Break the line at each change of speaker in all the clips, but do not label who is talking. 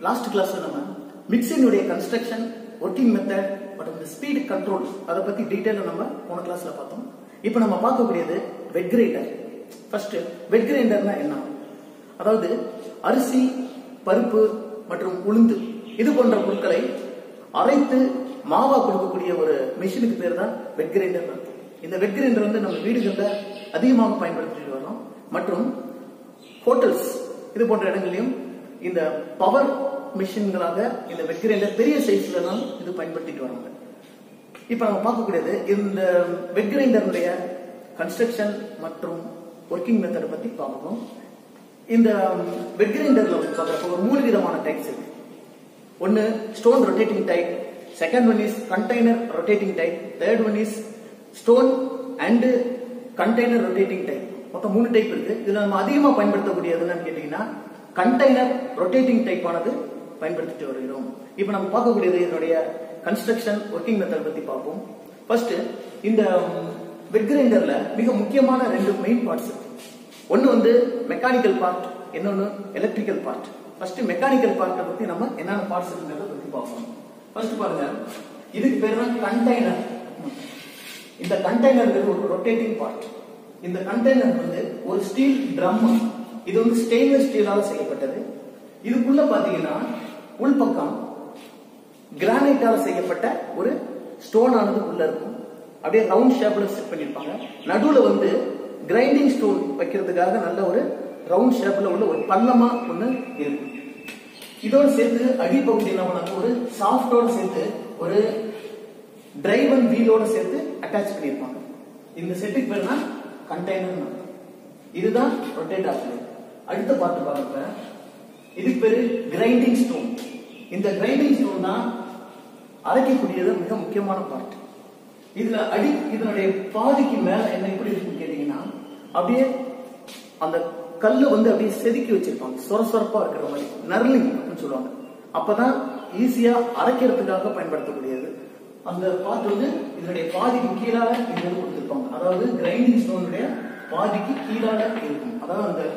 Last கிளாஸ்ல நம்ம மிக்சினுடைய construction working method மற்றும் இந்த ஸ்பீடு கண்ட்ரோல் அதை பத்தி டீட்டெயிலாக நம்ம போன கிளாஸ்ல பார்த்தோம் இப்போ நம்ம பார்க்கக்கூடியது வெட் கிரைண்டர் ஃபர்ஸ்ட் வெட் கிரைண்டர்னா என்ன அதாவது அரிசி பருப்பு மற்றும் உளுந்து இது போன்ற பொருட்களை அரைத்து மாவா கொடுக்கக்கூடிய ஒரு மிஷினுக்கு பேர் தான் வெட் கிரைண்டர் இந்த வெட் கிரைண்டர் வந்து நம்ம வீடுகளில் அதிகமாக பயன்படுத்திட்டு வரோம் மற்றும் ஹோட்டல்ஸ் இது போன்ற இடங்களிலும் இந்த பவர் மிஷின்களாக இந்த வெட் கிரைண்டர் பெரிய சைஸ்ல எல்லாம் இது பயன்படுத்திட்டு வராங்க இப்ப நம்ம பார்க்கக்கூடியது இந்த வெட் கிரைண்டருடைய கன்ஸ்ட்ரக்ஷன் மற்றும் ஒர்க்கிங் மெத்தடை பத்தி பார்ப்போம் இந்த வெட் கிரைண்டர்ல வந்து பார்க்குறப்ப ஒரு மூணு விதமான டைப்ஸ் இருக்கு ஒன்னு stone rotating type second one is container rotating type third one is stone and container rotating type மொத்தம் மூணு டைப் இருக்கு இதுல நம்ம அதிகமா பயன்படுத்தக்கூடியது என்னன்னு கேட்டீங்கன்னா கண்டெய்னர் ரொட்டேட்டிங் டைப் ஆனது பயன்படுத்திட்டு வருகிறோம் இப்போ நம்ம பார்க்கக்கூடியது இதனுடைய கன்ஸ்ட்ரக்ஷன் ஒர்க்கிங் மெத்தட் பத்தி பார்ப்போம் ஃபர்ஸ்ட் இந்த வெட் கிரைண்டர்ல மிக முக்கியமான ரெண்டு மெயின் பார்ட்ஸ் இருக்கு ஒன்னு வந்து மெக்கானிக்கல் பார்ட் இன்னொன்னு எலக்ட்ரிக்கல் பார்ட் ஃபர்ஸ்ட் மெக்கானிக்கல் பார்ட்டை பத்தி நம்ம என்னென்ன பார்ட்ஸ் இருக்குங்கிறத பத்தி பார்ப்போம் ஃபர்ஸ்ட் பாருங்க இதுக்கு பேர் தான் கண்டெய்னர் இந்த கண்டெய்னர் ஒரு ரொட்டேட்டிங் பார்ட் இந்த கண்டெய்னர் வந்து ஒரு ஸ்டீல் ட்ரம் இது வந்து ஸ்டெயின்லெஸ் ஸ்டீலால செய்யப்பட்டது இதுக்குள்ள பாத்தீங்கன்னா உள்பக்கம் கிரானைட்டால செய்யப்பட்ட ஒரு ஸ்டோன் ஆனது உள்ள இருக்கும் அப்படியே ரவுண்ட் ஷேப்ல செட் பண்ணிருப்பாங்க நடுவுல வந்து கிரைண்டிங் ஸ்டோன் வைக்கிறதுக்காக நல்ல ஒரு ரவுண்ட் ஷேப்ல உள்ள ஒரு பள்ளமா ஒண்ணு இருக்கும் இதோட சேர்த்து அடிப்பகுதி என்ன பண்ணாங்க ஒரு சாஃப்டோட சேர்த்து ஒரு டிரைவ் அண்ட் வீலோட சேர்த்து அட்டாச் பண்ணியிருப்பாங்க இந்த செட்டுக்கு பேர் கண்டெய்னர் இதுதான் ரொட்டேட் ஆகுது அடுத்த பார்த்து பாருங்க இதுக்கு பேரு கிரைண்டிங் ஸ்டோன் இந்த கிரைண்டிங் ஸ்டோன் தான் அரைக்கக்கூடியது மிக முக்கியமான பார்ட் இதுல அடி இதனுடைய பாதிக்கு மேல என்ன எப்படி இருக்குன்னு கேட்டீங்கன்னா அப்படியே அந்த கல்லு வந்து அப்படியே செதுக்கி வச்சிருப்பாங்க சொர சொரப்பா இருக்கிற மாதிரி நர்லிங் அப்படின்னு சொல்லுவாங்க அப்பதான் ஈஸியா அரைக்கிறதுக்காக பயன்படுத்தக்கூடியது அந்த பார்ட் வந்து இதனுடைய பாதிக்கு கீழாக இது வந்து கொடுத்திருப்பாங்க அதாவது கிரைண்டிங் ஸ்டோனுடைய பாதிக்கு கீழாக இருக்கும் அதாவது அந்த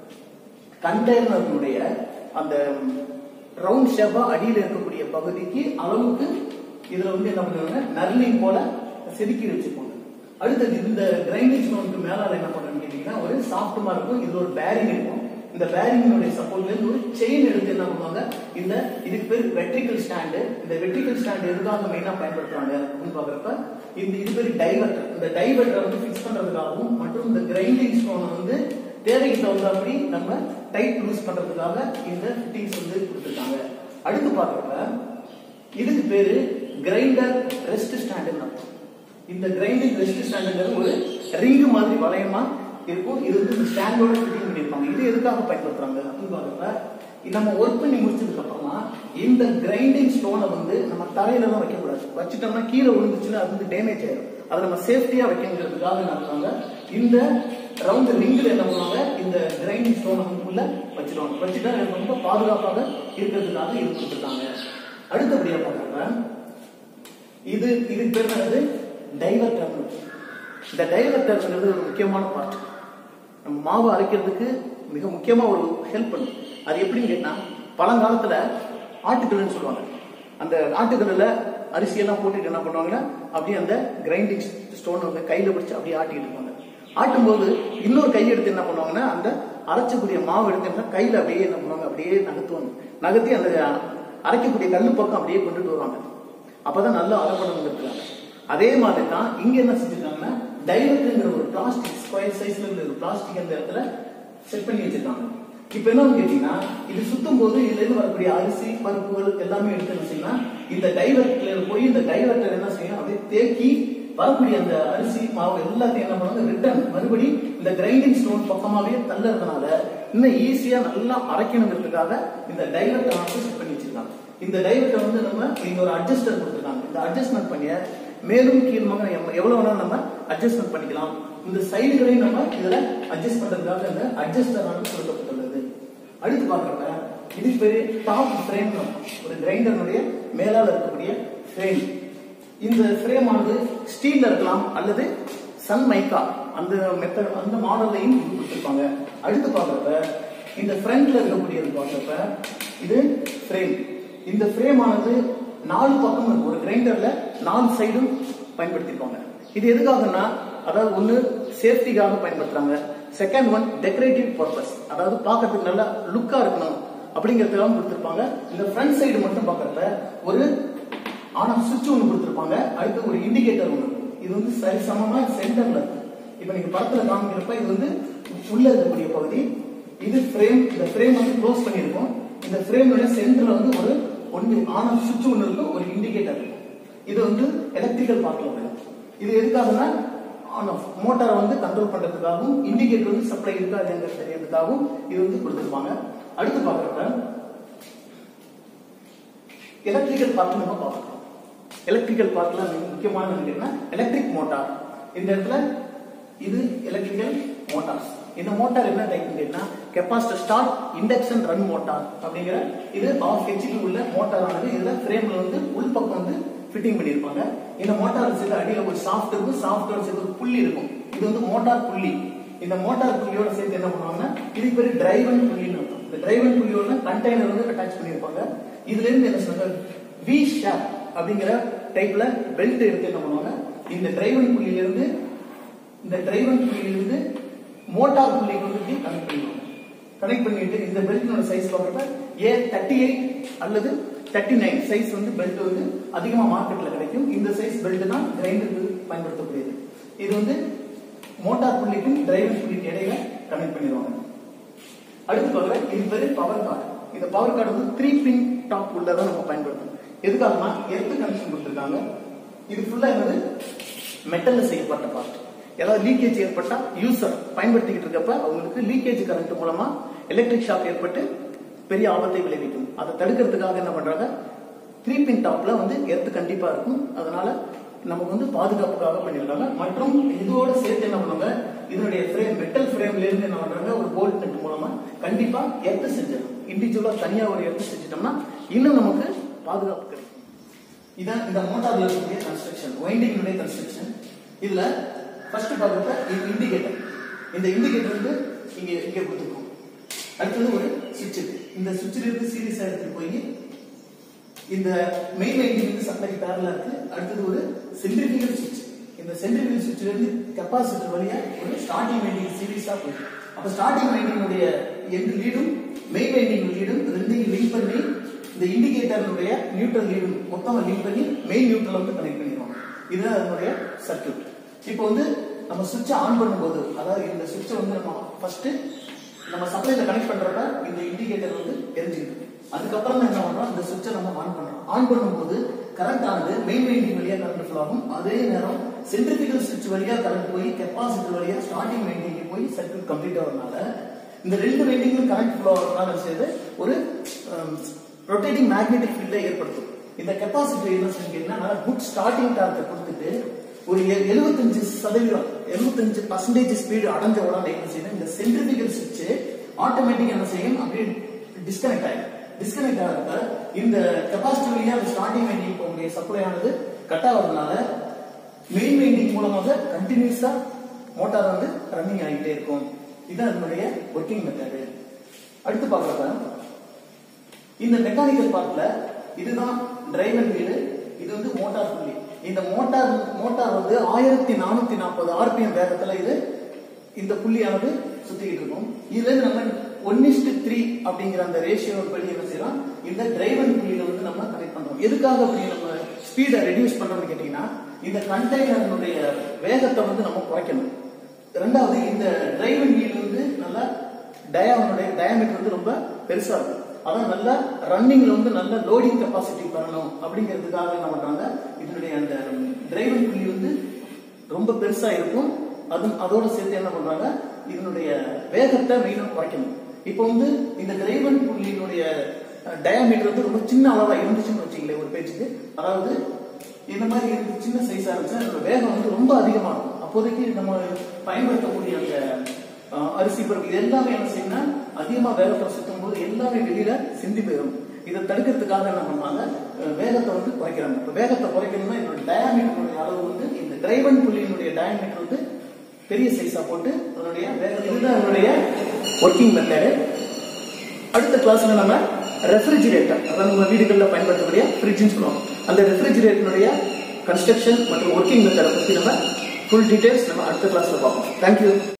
கண்டெய்னருடைய அந்த ரவுண்ட் ஷேப்பா அடியில் இருக்கக்கூடிய பகுதிக்கு அளவுக்கு இதுல வந்து என்ன பண்ணுவாங்க நர்லிங் போல செதுக்கி வச்சுப்பாங்க அடுத்தது இந்த கிரைண்டிங் ஸ்டோனுக்கு மேலால என்ன பண்ணுன்னு கேட்டீங்கன்னா ஒரு சாஃப்ட்மா இருக்கும் இது ஒரு பேரிங் இருக்கும் இந்த பேரிங்கினுடைய சப்போர்ட்ல இருந்து ஒரு செயின் எடுத்து என்ன பண்ணுவாங்க இந்த இதுக்கு பேர் வெட்ரிக்கல் ஸ்டாண்டு இந்த வெட்ரிக்கல் ஸ்டாண்ட் எதுக்காக மெயினா பயன்படுத்துறாங்க அப்படின்னு பாக்குறப்ப இந்த இது பேர் டைவர்டர் இந்த டைவர்டரை வந்து ஃபிக்ஸ் பண்றதுக்காகவும் மற்றும் இந்த கிரைண்டிங் ஸ்டோனை வந்து தேவைக்கு தகுந்தபடி நம்ம டைட் லூஸ் பண்றதுக்காக இந்த ஃபிட்டிங்ஸ் வந்து கொடுத்துருக்காங்க அடுத்து பாக்குறப்ப இதுக்கு பேரு கிரைண்டர் ரெஸ்ட் ஸ்டாண்டுன்னு அர்த்தம் இந்த கிரைண்டிங் ரெஸ்ட் ஸ்டாண்டுங்கிறது ஒரு ரிங் மாதிரி வளையமா இருக்கும் இது வந்து இந்த ஸ்டாண்டோட ஃபிட்டிங் பண்ணியிருப்பாங்க இது எதுக்காக பயன்படுத்துறாங்க அப்படின்னு பாக்குறப்ப நம்ம ஒர்க் பண்ணி முடிச்சதுக்கு அப்புறமா இந்த கிரைண்டிங் ஸ்டோனை வந்து நம்ம தரையில தான் வைக்கக்கூடாது வச்சுட்டோம்னா கீழே விழுந்துச்சுன்னா அது வந்து டேமேஜ் ஆயிடும் அதை நம்ம சேஃப்டியா வைக்கணுங்கிறதுக்காக என்ன பண்ணுவாங்க இந்த ரவுண்ட் ரிங்கில் என்ன பண்ணுவாங்க இந்த கிரைண்டிங் ஸ்டோனை உள்ள வச்சிருவாங்க வச்சுட்டா ரொம்ப பாதுகாப்பாக இருக்கிறதுக்காக இது கொடுத்துருக்காங்க அடுத்தபடியா பாக்குறப்ப இது இதுக்கு பேர் என்னது டைவர்டர் இந்த டைவர்டர்ங்கிறது ஒரு முக்கியமான பார்ட் நம்ம மாவு அரைக்கிறதுக்கு மிக முக்கியமா ஒரு ஹெல்ப் பண்ணும் அது எப்படின்னு கேட்டா பழங்காலத்துல ஆட்டுக்கல்லுன்னு சொல்லுவாங்க அந்த ஆட்டுக்கல்லுல அரிசியெல்லாம் போட்டுட்டு என்ன பண்ணுவாங்கன்னா அப்படியே அந்த கிரைண்டிங் ஸ்டோன் வந்து கையில பிடிச்சு அப்படியே ஆட்டிட்டு இருப்பாங்க ஆட்டும்போது இன்னொரு கை எடுத்து என்ன பண்ணுவாங்கன்னா அந்த அரைச்சக்கூடிய மாவு எடுத்து கையில அப்படியே என்ன பண்ணுவாங்க அப்படியே நகர்த்துவாங்க நகர்த்தி அந்த அரைக்கக்கூடிய கல்லு பக்கம் அப்படியே கொண்டுட்டு வருவாங்க அப்பதான் நல்லா அரைப்படணுங்கிறதுக்காக அதே மாதிரி தான் இங்க என்ன செஞ்சிருக்காங்கன்னா டைவர்ட்ங்கிற ஒரு பிளாஸ்டிக் ஸ்கொயர் சைஸ்ல இருந்த ஒரு பிளாஸ்டிக் அந்த இடத்துல செட் பண்ணி வச்சிருக்காங்க இப்ப என்னன்னு கேட்டீங்கன்னா இது சுத்தும் போது இதுல இருந்து வரக்கூடிய அரிசி பருப்புகள் எல்லாமே எடுத்து என்ன செய்யலாம் இந்த டைவர்ட்ல போய் இந்த டைவர்ட்டர் என்ன செய்யணும் அப்படியே தேக்கி வரக்கூடிய அந்த அரிசி மாவு எல்லாத்தையும் என்ன பண்ணுவாங்க ரிட்டர்ன் மறுபடி இந்த கிரைண்டிங் ஸ்டோன் பக்கமாவே தள்ளறதுனால இன்னும் ஈஸியா நல்லா அரைக்கணுங்கிறதுக்காக இந்த டைவர்ட்டர் வந்து செட் பண்ணி வச்சிருக்காங்க இந்த டைவர்ட்டர் வந்து நம்ம இங்க ஒரு அட்ஜஸ்டர் கொடுத்துருக்காங்க இந்த அட்ஜஸ்ட்மெண்ட் பண்ணிய மேலும் கீழ்மாக எவ்வளவு வேணாலும் நம்ம அட்ஜஸ்ட்மெண்ட் பண்ணிக்கலாம் இந்த சைடுகளையும் நம்ம இதுல அட்ஜஸ்ட் பண்றதுக்காக இந்த அட்ஜஸ்டர் ஆனது கொடுக்கப்பட்டுள்ளது அடுத்து பாக்குறப்ப இது பேரு டாப் ஃப்ரேம் ஒரு கிரைண்டருடைய மேலால இருக்கக்கூடிய ஃப்ரேம் இந்த ஃப்ரேம் ஆனது ஸ்டீல்ல இருக்கலாம் அல்லது சன் மைக்கா அந்த மெத்தட் அந்த மாடல்லையும் கொடுத்துருப்பாங்க அடுத்து பாக்குறப்ப இந்த ஃப்ரண்ட்ல இருக்கக்கூடியது பாக்குறப்ப இது ஃப்ரேம் இந்த ஃப்ரேம் ஆனது நாலு பக்கம் இருக்கும் ஒரு கிரைண்டர்ல நாலு சைடும் பயன்படுத்திருப்பாங்க இது எதுக்காகன்னா அதாவது ஒண்ணு சேஃப்டிக்காக பயன்படுத்துறாங்க செகண்ட் ஒன் டெக்கரேட்டிவ் பர்பஸ் அதாவது பார்க்கறதுக்கு நல்லா லுக்கா இருக்கணும் அப்படிங்கிறதுக்காக கொடுத்திருப்பாங்க இந்த ஃப்ரண்ட் சைடு மட்டும் பார்க்கறப்ப ஒரு ஆனா சுவிட்ச் ஒன்று கொடுத்திருப்பாங்க அடுத்து ஒரு இண்டிகேட்டர் ஒன்று இருக்கும். இது வந்து சரி சமமா சென்டர்ல இருக்கு இப்ப நீங்க படத்துல காமிக்கிறப்ப இது வந்து உள்ள இருக்கக்கூடிய பகுதி இது ஃப்ரேம் இந்த ஃப்ரேம் வந்து க்ளோஸ் பண்ணியிருக்கோம் இந்த ஃப்ரேமோட சென்டர்ல வந்து ஒரு ஒன்று ஆன் ஆஃப் சுவிட்ச் ஒன்று இருக்கும் ஒரு இண்டிகேட்டர் இருக்கும் இது வந்து எலக்ட்ரிக்கல் பார்ட்ல வரும் இது எதுக்காகனா ஆன் ஆஃப் மோட்டாரை வந்து கண்ட்ரோல் பண்றதுக்காகவும் இண்டிகேட்டர் வந்து சப்ளை இருக்கா இல்லைங்கிறது தெரியறதுக்காகவும் இது வந்து கொடுத்துருப்பாங்க அடுத்து பார்க்கறப்ப எலக்ட்ரிக்கல் பார்ட் நம்ம பார்க்கலாம் எலக்ட்ரிக்கல் பார்ட்ல முக்கியமான என்னன்னா எலக்ட்ரிக் மோட்டார் இந்த இடத்துல இது எலக்ட்ரிக்கல் மோட்டார்ஸ் இந்த மோட்டார் என்ன டைப் கேட்டா capacitor start induction run motor அப்படிங்கிற இது ஆஃப் ஹெச்பி உள்ள மோட்டார் ஆனது இதுல ஃப்ரேம்ல வந்து உள்பக்கம் வந்து ஃபிட்டிங் பண்ணிருப்பாங்க இந்த மோட்டார் சேர்த்து அடியில ஒரு சாஃப்ட் இருக்கும் சாஃப்ட்வேர் சேர்த்து ஒரு புள்ளி இருக்கும் இது வந்து மோட்டார் புள்ளி இந்த மோட்டார் புள்ளியோட சேர்த்து என்ன பண்ணுவாங்கன்னா இதுக்கு பேரு டிரைவன் புள்ளின்னு இருக்கும் இந்த டிரைவன் புள்ளியோட கண்டெய்னர் வந்து அட்டாச் பண்ணிருப்பாங்க இதுல இருந்து என்ன சொன்னாங்க வி ஷாப் அப்படிங்கிற டைப்ல பெல்ட் எடுத்து என்ன பண்ணுவாங்க இந்த டிரைவன் புள்ளியில இருந்து இந்த டிரைவன் புள்ளியிலிருந்து மோட்டார் புள்ளிக்கு வந்து இப்படி கனெக்ட் பண்ணிடுவாங்க கனெக்ட் பண்ணிட்டு இந்த பெல்ட்டினோட சைஸ் பார்க்கறப்ப ஏ தேர்ட்டி எயிட் அல்லது தேர்ட்டி நைன் சைஸ் வந்து பெல்ட் வந்து அதிகமா மார்க்கெட்ல கிடைக்கும் இந்த சைஸ் பெல்ட் தான் கிரைண்டருக்கு பயன்படுத்தக்கூடியது இது வந்து மோட்டார் புள்ளிக்கும் டிரைவன் புள்ளிக்கு இடையில கனெக்ட் பண்ணிடுவாங்க அடுத்து பார்க்கற இது பேரு பவர் கார்டு இந்த பவர் கார்டு வந்து த்ரீ பின் டாப் உள்ளதான் நம்ம பயன்படுத்தணும் எதுக்காகனா எர்த் கனெக்ஷன் கொடுத்துருக்காங்க இது ஃபுல்லா என்னது மெட்டல்ல செய்யப்பட்ட பார்ட் ஏதாவது லீக்கேஜ் ஏற்பட்டா யூசர் பயன்படுத்திக்கிட்டு இருக்கப்ப அவங்களுக்கு லீக்கேஜ் கரண்ட் மூலமா எலக்ட்ரிக் ஷாக் ஏற்பட்டு பெரிய ஆபத்தை விளைவிக்கும் அதை தடுக்கிறதுக்காக என்ன பண்றாங்க த்ரீ பின் டாப்ல வந்து எர்த் கண்டிப்பா இருக்கும் அதனால நமக்கு வந்து பாதுகாப்புக்காக பண்ணிருக்காங்க மற்றும் இதோட சேர்த்து என்ன பண்ணுவாங்க இதனுடைய ஃப்ரேம் மெட்டல் ஃப்ரேம்ல இருந்து என்ன பண்றாங்க ஒரு போல்ட் நெட் மூலமா கண்டிப்பா எர்த் செஞ்சிடும் இண்டிவிஜுவலா தனியா ஒரு எர்த் செஞ்சிட்டோம்னா இன்னும் நமக்கு பாதுகாப்பு கிடைக்கும் இதான் இந்த மோட்டார்ல இருக்கக்கூடிய கன்ஸ்ட்ரக்ஷன் வைண்டிங்குடைய கன்ஸ்ட்ரக்ஷன் இதுல ஃபர்ஸ்ட் பார்க்கறப்ப இது இண்டிகேட்டர் இந்த இண்டிகேட்டர் வந்து இங்க இங்க கொடுத்துருக்கோம் அடுத்தது ஒரு சுவிட்ச் இருக்கு இந்த சுவிட்சில் இருந்து சீரியஸா எடுத்துட்டு போய் இந்த மெயின் வைண்டிங் வந்து சப்ளை பேரலா இருக்கு அடுத்தது ஒரு சென்ட்ரிபிகல் சுவிட்ச் இந்த சென்ட்ரிபிகல் சுவிட்ச்ல இருந்து கெப்பாசிட்டர் வழியா ஒரு ஸ்டார்டிங் வைண்டிங் சீரியஸா போயிடும் அப்ப ஸ்டார்டிங் வைண்டிங்குடைய எந்த லீடும் மெயின் வைண்டிங் லீடும் ரெண்டையும் லிங்க் பண்ணி இந்த இண்டிகேட்டருடைய நியூட்ரல் லீடும் மொத்தமா லிங்க் பண்ணி மெயின் நியூட்ரல் வந்து கனெக்ட் பண்ணிடுவாங்க இதுதான் அதனுடைய சர்க்யூட் இப்போ வந்து நம்ம சுவிட்சை ஆன் பண்ணும்போது அதாவது இந்த சுவிட்சை வந்து நம்ம ஃபர்ஸ்ட் நம்ம சப்ளைல கனெக்ட் பண்றப்ப இந்த இண்டிகேட்டர் வந்து எரிஞ்சுக்கிட்டு அதுக்கப்புறம் தான் என்ன பண்றோம் இந்த சுவிட்சை நம்ம ஆன் பண்றோம் ஆன் பண்ணும்போது கரண்ட் ஆனது மெயின் வைண்டிங் வழியா கரண்ட் ஃப்ளோ ஆகும் அதே நேரம் சென்ட்ரிபிகல் சுவிட்ச் வழியா கரண்ட் போய் கெப்பாசிட்டர் வழியா ஸ்டார்டிங் வைண்டிங் போய் சர்க்யூட் கம்ப்ளீட் ஆகிறதுனால இந்த ரெண்டு வைண்டிங்கும் கரண்ட் ஃப்ளோ ஆகிறதுனால சேர்ந்து ஒரு ரொட்டேட்டிங் மேக்னெட்டிக் ஃபீல்டை ஏற்படுத்தும் இந்த கெப்பாசிட்டி என்ன கேட்டீங்கன்னா நல்லா குட் ஸ்டார்டிங் டார்க்கை கொடுத்துட்டு ஒரு எழுபத்தஞ்சு சதவீதம் எழுபத்தஞ்சு பர்சன்டேஜ் ஸ்பீடு அடைஞ்ச உடனே என்ன செய்யணும் இந்த சென்ட்ரிபிகல் சுவிட்ச் ஆட்டோமேட்டிக் என்ன செய்யும் அப்படியே டிஸ்கனெக்ட் ஆகும் டிஸ்கனெக்ட் ஆகிறப்ப இந்த கெப்பாசிட்டி வழியா அந்த ஸ்டார்டிங் வைண்டிங் போகக்கூடிய சப்ளை ஆனது கட் ஆகிறதுனால மெயின் வைண்டிங் மூலமாக கண்டினியூஸா மோட்டார் வந்து ரன்னிங் ஆகிட்டே இருக்கும் இதுதான் அதனுடைய ஒர்க்கிங் மெத்தடு அடுத்து பார்க்கறப்ப இந்த மெக்கானிக்கல் பார்ட்ல இதுதான் டிரைவன் வீலு இது வந்து மோட்டார் புள்ளி இந்த மோட்டார் மோட்டார் வந்து ஆயிரத்தி நானூத்தி நாற்பது ஆர்பிஎம் வேகத்துல இது இந்த புள்ளியானது சுத்திக்கிட்டு இருக்கும் இதுல இருந்து நம்ம ஒன் இஸ்டு த்ரீ அப்படிங்கிற அந்த ரேஷியோ படி என்ன செய்யலாம் இந்த டிரைவன் புள்ளியில வந்து நம்ம கனெக்ட் பண்றோம் எதுக்காக அப்படி நம்ம ஸ்பீடை ரெடியூஸ் பண்றோம்னு கேட்டீங்கன்னா இந்த கண்டெய்னருடைய வேகத்தை வந்து நம்ம குறைக்கணும் ரெண்டாவது இந்த டிரைவன் வீல் வந்து நல்லா டயானுடைய டயாமீட்டர் வந்து ரொம்ப பெருசா இருக்கும் அதான் நல்ல ரன்னிங்ல வந்து நல்ல லோடிங் கெப்பாசிட்டி பண்ணணும் அப்படிங்கிறதுக்காக என்ன பண்றாங்க இதனுடைய அந்த டிரைவன் புள்ளி வந்து ரொம்ப பெருசா இருக்கும் அது அதோட சேர்த்து என்ன பண்றாங்க இதனுடைய வேகத்தை மெயினாக குறைக்கணும் இப்போ வந்து இந்த டிரைவன் புள்ளியினுடைய டயாமீட்டர் வந்து ரொம்ப சின்ன அளவா இருந்துச்சுன்னு வச்சுங்களேன் ஒரு பேச்சுக்கு அதாவது இந்த மாதிரி இருந்து சின்ன சைஸா இருந்துச்சுன்னா அதோட வேகம் வந்து ரொம்ப அதிகமா இருக்கும் அப்போதைக்கு நம்ம பயன்படுத்தக்கூடிய அந்த அஹ், அரிசி பருப்பு இது எல்லாமே என்ன செய்யணும்னா அதிகமா வேகத்தை சுத்தும் போது எல்லாமே வெளியில சிந்தி போயிடும் இதை தடுக்கிறதுக்காக என்ன பண்ணாங்க அஹ், வேகத்தை வந்து குறைக்கிறாங்க இப்ப வேகத்தை குறைக்கணும்னா இதோட டயாமீட்டருடைய அளவு வந்து இந்த டிரைவன் புள்ளியினுடைய டயாமீட்டர் வந்து பெரிய சைஸா போட்டு அதனுடைய வேகத்தை இதுதான் அதனுடைய ஒர்க்கிங் மெத்தடு அடுத்த கிளாஸ்ல நம்ம ரெஃப்ரிஜிரேட்டர் அதாவது நம்ம வீடுகளில் பயன்படுத்தக்கூடிய ஃப்ரிட்ஜ்னு சொல்லுவோம் அந்த ரெஃப்ரிஜிரேட்டருடைய கன்ஸ்ட்ரக்ஷன் மற்றும் ஒர்க்கிங் மெத்தடை பற்றி நம்ம ஃபுல் டீடைல்ஸ் நம்ம அடுத்த கிளாஸ்ல பார்ப்போம் தேங்க்யூ